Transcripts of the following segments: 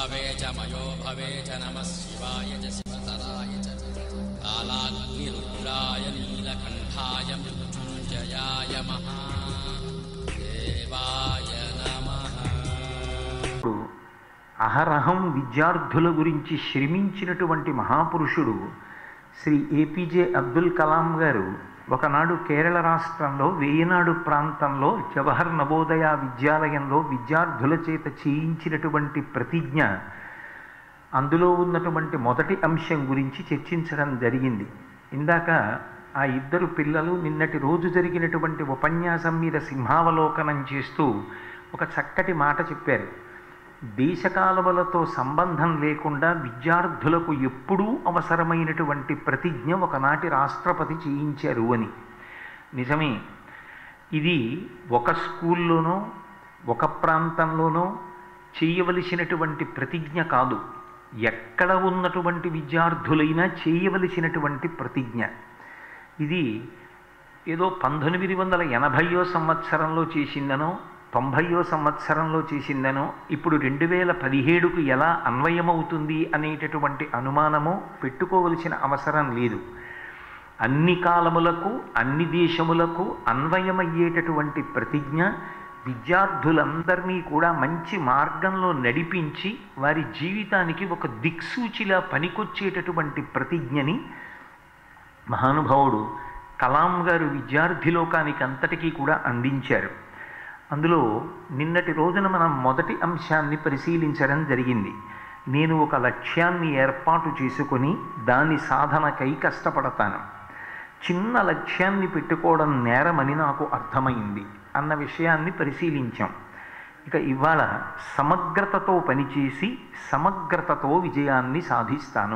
भवे च मयो भवे च नमः शिवाय च शिवतराय च कालाग्निरुद्राय नीलकण्ठाय मृत्युञ्जयाय महादेवाय नमः ఇప్పుడు అహరహం విద్యార్థుల గురించి శ్రమించినటువంటి మహాపురుషుడు శ్రీ ఏపీజే అబ్దుల్ కలాం గారు ఒకనాడు కేరళ రాష్ట్రంలో వేయనాడు ప్రాంతంలో జవహర్ నవోదయ విద్యాలయంలో విద్యార్థుల చేత చేయించినటువంటి ప్రతిజ్ఞ అందులో ఉన్నటువంటి మొదటి అంశం గురించి చర్చించడం జరిగింది ఇందాక ఆ ఇద్దరు పిల్లలు నిన్నటి రోజు జరిగినటువంటి ఉపన్యాసం మీద సింహావలోకనం చేస్తూ ఒక చక్కటి మాట చెప్పారు దేశకాలములతో సంబంధం లేకుండా విద్యార్థులకు ఎప్పుడూ అవసరమైనటువంటి ప్రతిజ్ఞ ఒకనాటి రాష్ట్రపతి చేయించారు అని నిజమే ఇది ఒక స్కూల్లోనో ఒక ప్రాంతంలోనో చేయవలసినటువంటి ప్రతిజ్ఞ కాదు ఎక్కడ ఉన్నటువంటి విద్యార్థులైనా చేయవలసినటువంటి ప్రతిజ్ఞ ఇది ఏదో పంతొమ్మిది వందల ఎనభైయో సంవత్సరంలో చేసిందనో తొంభైయో సంవత్సరంలో చేసిందనో ఇప్పుడు రెండు వేల పదిహేడుకు ఎలా అన్వయమవుతుంది అనేటటువంటి అనుమానమో పెట్టుకోవలసిన అవసరం లేదు అన్ని కాలములకు అన్ని దేశములకు అన్వయమయ్యేటటువంటి ప్రతిజ్ఞ విద్యార్థులందరినీ కూడా మంచి మార్గంలో నడిపించి వారి జీవితానికి ఒక దిక్సూచిలా పనికొచ్చేటటువంటి ప్రతిజ్ఞని మహానుభావుడు కలాం గారు విద్యార్థి లోకానికి అంతటికీ కూడా అందించారు అందులో నిన్నటి రోజున మనం మొదటి అంశాన్ని పరిశీలించడం జరిగింది నేను ఒక లక్ష్యాన్ని ఏర్పాటు చేసుకొని దాని సాధనకై కష్టపడతాను చిన్న లక్ష్యాన్ని పెట్టుకోవడం నేరమని నాకు అర్థమైంది అన్న విషయాన్ని పరిశీలించాం ఇక ఇవాళ సమగ్రతతో పనిచేసి సమగ్రతతో విజయాన్ని సాధిస్తాను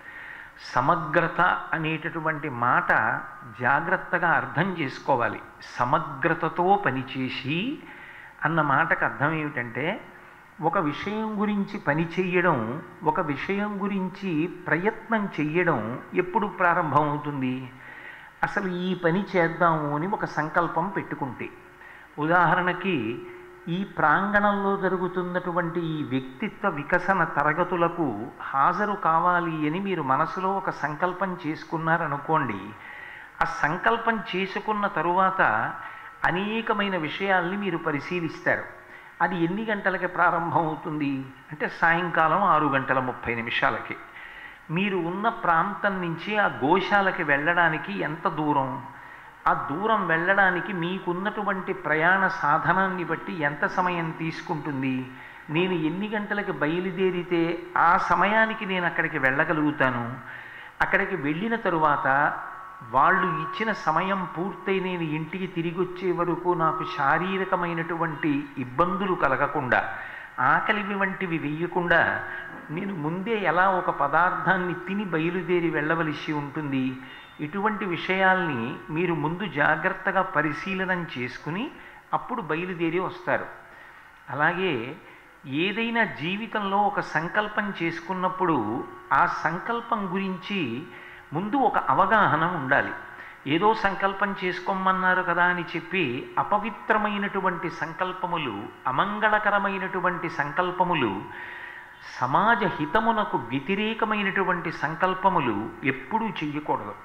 సమగ్రత అనేటటువంటి మాట జాగ్రత్తగా అర్థం చేసుకోవాలి సమగ్రతతో పనిచేసి అన్న మాటకు అర్థం ఏమిటంటే ఒక విషయం గురించి పని చెయ్యడం ఒక విషయం గురించి ప్రయత్నం చెయ్యడం ఎప్పుడు ప్రారంభమవుతుంది అసలు ఈ పని చేద్దాము అని ఒక సంకల్పం పెట్టుకుంటే ఉదాహరణకి ఈ ప్రాంగణంలో జరుగుతున్నటువంటి ఈ వ్యక్తిత్వ వికసన తరగతులకు హాజరు కావాలి అని మీరు మనసులో ఒక సంకల్పం చేసుకున్నారనుకోండి ఆ సంకల్పం చేసుకున్న తరువాత అనేకమైన విషయాల్ని మీరు పరిశీలిస్తారు అది ఎన్ని గంటలకి ప్రారంభమవుతుంది అంటే సాయంకాలం ఆరు గంటల ముప్పై నిమిషాలకి మీరు ఉన్న ప్రాంతం నుంచి ఆ గోశాలకి వెళ్ళడానికి ఎంత దూరం ఆ దూరం వెళ్ళడానికి మీకున్నటువంటి ప్రయాణ సాధనాన్ని బట్టి ఎంత సమయం తీసుకుంటుంది నేను ఎన్ని గంటలకు బయలుదేరితే ఆ సమయానికి నేను అక్కడికి వెళ్ళగలుగుతాను అక్కడికి వెళ్ళిన తరువాత వాళ్ళు ఇచ్చిన సమయం పూర్తయి నేను ఇంటికి తిరిగి వచ్చే వరకు నాకు శారీరకమైనటువంటి ఇబ్బందులు కలగకుండా ఆకలివి వంటివి వేయకుండా నేను ముందే ఎలా ఒక పదార్థాన్ని తిని బయలుదేరి వెళ్ళవలసి ఉంటుంది ఇటువంటి విషయాల్ని మీరు ముందు జాగ్రత్తగా పరిశీలనం చేసుకుని అప్పుడు బయలుదేరి వస్తారు అలాగే ఏదైనా జీవితంలో ఒక సంకల్పం చేసుకున్నప్పుడు ఆ సంకల్పం గురించి ముందు ఒక అవగాహన ఉండాలి ఏదో సంకల్పం చేసుకోమన్నారు కదా అని చెప్పి అపవిత్రమైనటువంటి సంకల్పములు అమంగళకరమైనటువంటి సంకల్పములు సమాజ హితమునకు వ్యతిరేకమైనటువంటి సంకల్పములు ఎప్పుడూ చెయ్యకూడదు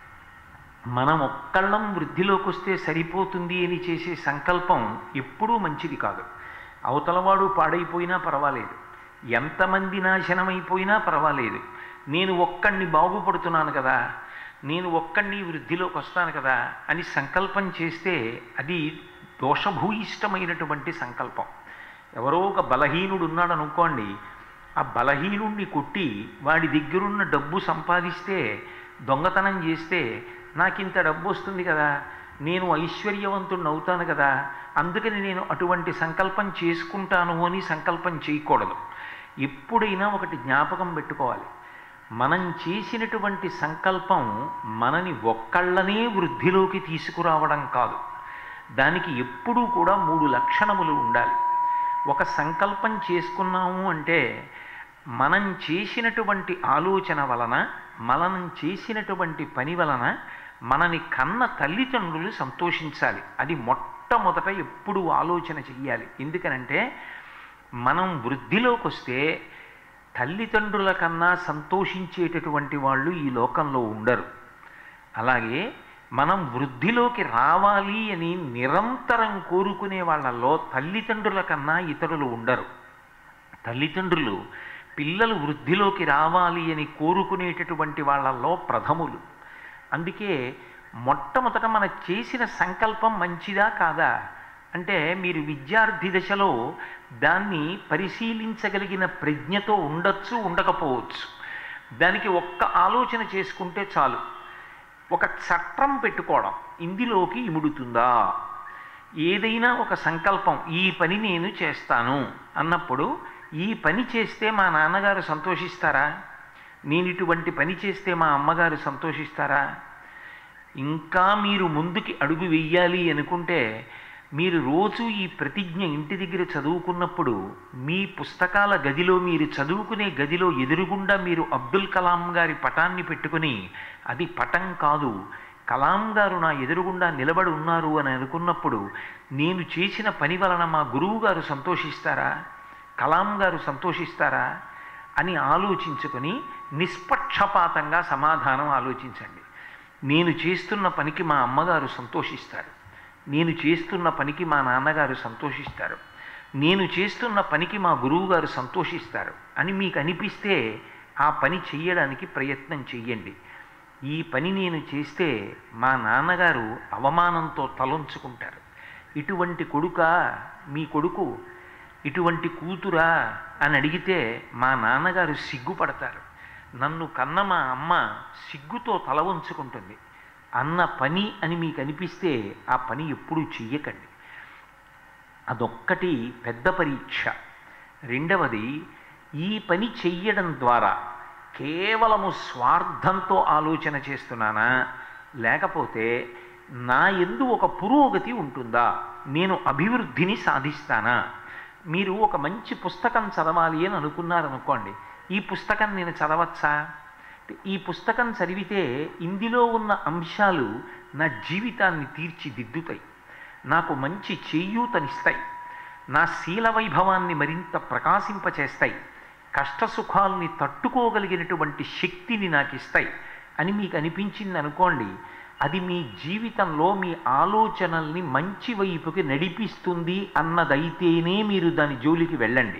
మనం ఒక్కళ్ళం వృద్ధిలోకి వస్తే సరిపోతుంది అని చేసే సంకల్పం ఎప్పుడూ మంచిది కాదు అవతలవాడు పాడైపోయినా పర్వాలేదు ఎంతమంది నాశనమైపోయినా పర్వాలేదు నేను ఒక్కడిని బాగుపడుతున్నాను కదా నేను ఒక్కడిని వృద్ధిలోకి వస్తాను కదా అని సంకల్పం చేస్తే అది దోషభూయిష్టమైనటువంటి సంకల్పం ఎవరో ఒక బలహీనుడు ఉన్నాడు అనుకోండి ఆ బలహీనుణ్ణి కొట్టి వాడి దగ్గరున్న డబ్బు సంపాదిస్తే దొంగతనం చేస్తే నాకింత డబ్బు వస్తుంది కదా నేను ఐశ్వర్యవంతుడిని అవుతాను కదా అందుకని నేను అటువంటి సంకల్పం చేసుకుంటాను అని సంకల్పం చేయకూడదు ఎప్పుడైనా ఒకటి జ్ఞాపకం పెట్టుకోవాలి మనం చేసినటువంటి సంకల్పం మనని ఒక్కళ్ళనే వృద్ధిలోకి తీసుకురావడం కాదు దానికి ఎప్పుడూ కూడా మూడు లక్షణములు ఉండాలి ఒక సంకల్పం చేసుకున్నాము అంటే మనం చేసినటువంటి ఆలోచన వలన మనం చేసినటువంటి పని వలన మనని కన్న తల్లిదండ్రులు సంతోషించాలి అది మొట్టమొదట ఎప్పుడు ఆలోచన చెయ్యాలి ఎందుకనంటే మనం వృద్ధిలోకి వస్తే తల్లిదండ్రుల కన్నా సంతోషించేటటువంటి వాళ్ళు ఈ లోకంలో ఉండరు అలాగే మనం వృద్ధిలోకి రావాలి అని నిరంతరం కోరుకునే వాళ్ళలో తల్లిదండ్రుల కన్నా ఇతరులు ఉండరు తల్లిదండ్రులు పిల్లలు వృద్ధిలోకి రావాలి అని కోరుకునేటటువంటి వాళ్ళల్లో ప్రథములు అందుకే మొట్టమొదట మన చేసిన సంకల్పం మంచిదా కాదా అంటే మీరు విద్యార్థి దశలో దాన్ని పరిశీలించగలిగిన ప్రజ్ఞతో ఉండొచ్చు ఉండకపోవచ్చు దానికి ఒక్క ఆలోచన చేసుకుంటే చాలు ఒక చట్టం పెట్టుకోవడం ఇందులోకి ఇముడుతుందా ఏదైనా ఒక సంకల్పం ఈ పని నేను చేస్తాను అన్నప్పుడు ఈ పని చేస్తే మా నాన్నగారు సంతోషిస్తారా నేను ఇటువంటి పని చేస్తే మా అమ్మగారు సంతోషిస్తారా ఇంకా మీరు ముందుకి అడుగు వెయ్యాలి అనుకుంటే మీరు రోజు ఈ ప్రతిజ్ఞ ఇంటి దగ్గర చదువుకున్నప్పుడు మీ పుస్తకాల గదిలో మీరు చదువుకునే గదిలో ఎదురుగుండా మీరు అబ్దుల్ కలాం గారి పటాన్ని పెట్టుకుని అది పటం కాదు కలాం గారు నా ఎదురుగుండా నిలబడి ఉన్నారు అని అనుకున్నప్పుడు నేను చేసిన పని వలన మా గురువు గారు సంతోషిస్తారా కలాం గారు సంతోషిస్తారా అని ఆలోచించుకొని నిష్పక్షపాతంగా సమాధానం ఆలోచించండి నేను చేస్తున్న పనికి మా అమ్మగారు సంతోషిస్తారు నేను చేస్తున్న పనికి మా నాన్నగారు సంతోషిస్తారు నేను చేస్తున్న పనికి మా గురువుగారు సంతోషిస్తారు అని మీకు అనిపిస్తే ఆ పని చెయ్యడానికి ప్రయత్నం చెయ్యండి ఈ పని నేను చేస్తే మా నాన్నగారు అవమానంతో తలొంచుకుంటారు ఇటువంటి కొడుక మీ కొడుకు ఇటువంటి కూతురా అని అడిగితే మా నాన్నగారు సిగ్గుపడతారు నన్ను కన్న మా అమ్మ సిగ్గుతో తల వంచుకుంటుంది అన్న పని అని మీకు అనిపిస్తే ఆ పని ఎప్పుడూ చెయ్యకండి అదొక్కటి పెద్ద పరీక్ష రెండవది ఈ పని చెయ్యడం ద్వారా కేవలము స్వార్థంతో ఆలోచన చేస్తున్నానా లేకపోతే నా ఎందు ఒక పురోగతి ఉంటుందా నేను అభివృద్ధిని సాధిస్తానా మీరు ఒక మంచి పుస్తకం చదవాలి అని అనుకున్నారనుకోండి ఈ పుస్తకం నేను చదవచ్చా ఈ పుస్తకం చదివితే ఇందులో ఉన్న అంశాలు నా జీవితాన్ని తీర్చిదిద్దుతాయి నాకు మంచి చేయూతనిస్తాయి నా శీల వైభవాన్ని మరింత ప్రకాశింపచేస్తాయి కష్టసుఖాల్ని తట్టుకోగలిగినటువంటి శక్తిని నాకు ఇస్తాయి అని మీకు అనిపించింది అనుకోండి అది మీ జీవితంలో మీ ఆలోచనల్ని మంచి వైపుకి నడిపిస్తుంది అన్నదైతేనే మీరు దాని జోలికి వెళ్ళండి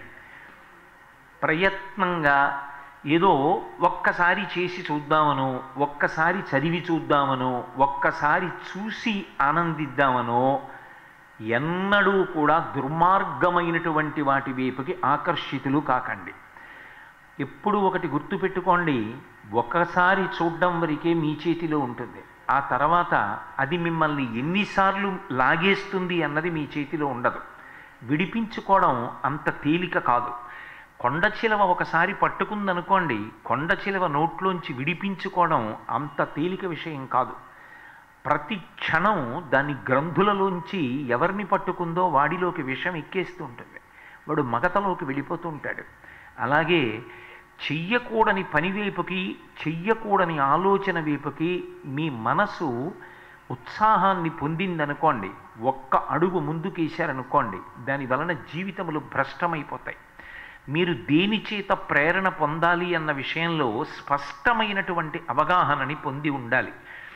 ప్రయత్నంగా ఏదో ఒక్కసారి చేసి చూద్దామనో ఒక్కసారి చదివి చూద్దామనో ఒక్కసారి చూసి ఆనందిద్దామనో ఎన్నడూ కూడా దుర్మార్గమైనటువంటి వాటి వైపుకి ఆకర్షితులు కాకండి ఎప్పుడు ఒకటి గుర్తుపెట్టుకోండి ఒకసారి చూడడం వరకే మీ చేతిలో ఉంటుంది ఆ తర్వాత అది మిమ్మల్ని ఎన్నిసార్లు లాగేస్తుంది అన్నది మీ చేతిలో ఉండదు విడిపించుకోవడం అంత తేలిక కాదు కొండ చిలవ ఒకసారి పట్టుకుందనుకోండి కొండ చిలవ నోట్లోంచి విడిపించుకోవడం అంత తేలిక విషయం కాదు ప్రతి క్షణం దాని గ్రంథులలోంచి ఎవరిని పట్టుకుందో వాడిలోకి విషం ఎక్కేస్తూ ఉంటుంది వాడు మగతలోకి వెళ్ళిపోతూ ఉంటాడు అలాగే చెయ్యకూడని పని వైపుకి చెయ్యకూడని ఆలోచన వైపుకి మీ మనసు ఉత్సాహాన్ని పొందిందనుకోండి ఒక్క అడుగు ముందుకేశారనుకోండి దాని వలన జీవితములు భ్రష్టమైపోతాయి మీరు దేని చేత ప్రేరణ పొందాలి అన్న విషయంలో స్పష్టమైనటువంటి అవగాహనని పొంది ఉండాలి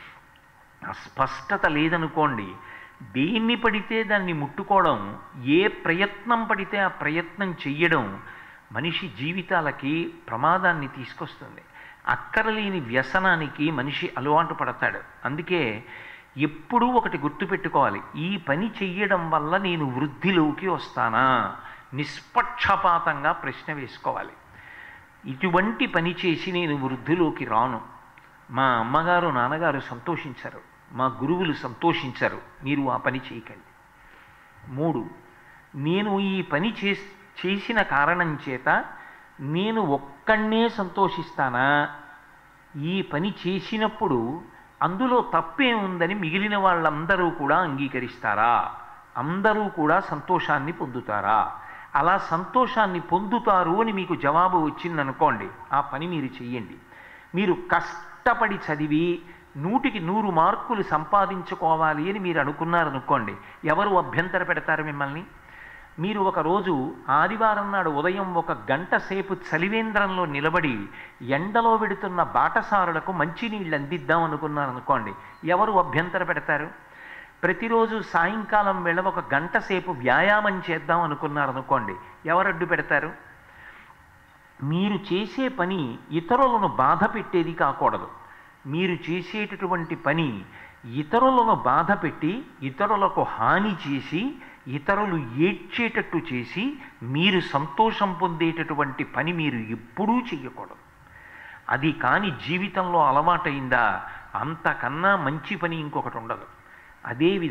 ఆ స్పష్టత లేదనుకోండి దేన్ని పడితే దాన్ని ముట్టుకోవడం ఏ ప్రయత్నం పడితే ఆ ప్రయత్నం చెయ్యడం మనిషి జీవితాలకి ప్రమాదాన్ని తీసుకొస్తుంది అక్కరలేని వ్యసనానికి మనిషి అలవాటు పడతాడు అందుకే ఎప్పుడూ ఒకటి గుర్తుపెట్టుకోవాలి ఈ పని చెయ్యడం వల్ల నేను వృద్ధిలోకి వస్తానా నిష్పక్షపాతంగా ప్రశ్న వేసుకోవాలి ఇటువంటి పని చేసి నేను వృద్ధిలోకి రాను మా అమ్మగారు నాన్నగారు సంతోషించరు మా గురువులు సంతోషించరు మీరు ఆ పని చేయకండి మూడు నేను ఈ పని చే చేసిన కారణం చేత నేను ఒక్కడే సంతోషిస్తానా ఈ పని చేసినప్పుడు అందులో తప్పే ఉందని మిగిలిన వాళ్ళందరూ కూడా అంగీకరిస్తారా అందరూ కూడా సంతోషాన్ని పొందుతారా అలా సంతోషాన్ని పొందుతారు అని మీకు జవాబు వచ్చిందనుకోండి ఆ పని మీరు చెయ్యండి మీరు కష్టపడి చదివి నూటికి నూరు మార్కులు సంపాదించుకోవాలి అని మీరు అనుకున్నారనుకోండి ఎవరు అభ్యంతర పెడతారు మిమ్మల్ని మీరు ఒకరోజు ఆదివారం నాడు ఉదయం ఒక గంట సేపు చలివేంద్రంలో నిలబడి ఎండలో వెడుతున్న బాటసారులకు మంచినీళ్ళు అందిద్దాం అనుకున్నారు అనుకోండి ఎవరు అభ్యంతర పెడతారు ప్రతిరోజు సాయంకాలం వేళ ఒక గంట సేపు వ్యాయామం చేద్దాం అనుకున్నారు అనుకోండి ఎవరు అడ్డు పెడతారు మీరు చేసే పని ఇతరులను బాధ పెట్టేది కాకూడదు మీరు చేసేటటువంటి పని ఇతరులను బాధ పెట్టి ఇతరులకు హాని చేసి ఇతరులు ఏడ్చేటట్టు చేసి మీరు సంతోషం పొందేటటువంటి పని మీరు ఎప్పుడూ చెయ్యకూడదు అది కాని జీవితంలో అలవాటైందా అంతకన్నా మంచి పని ఇంకొకటి ఉండదు అదే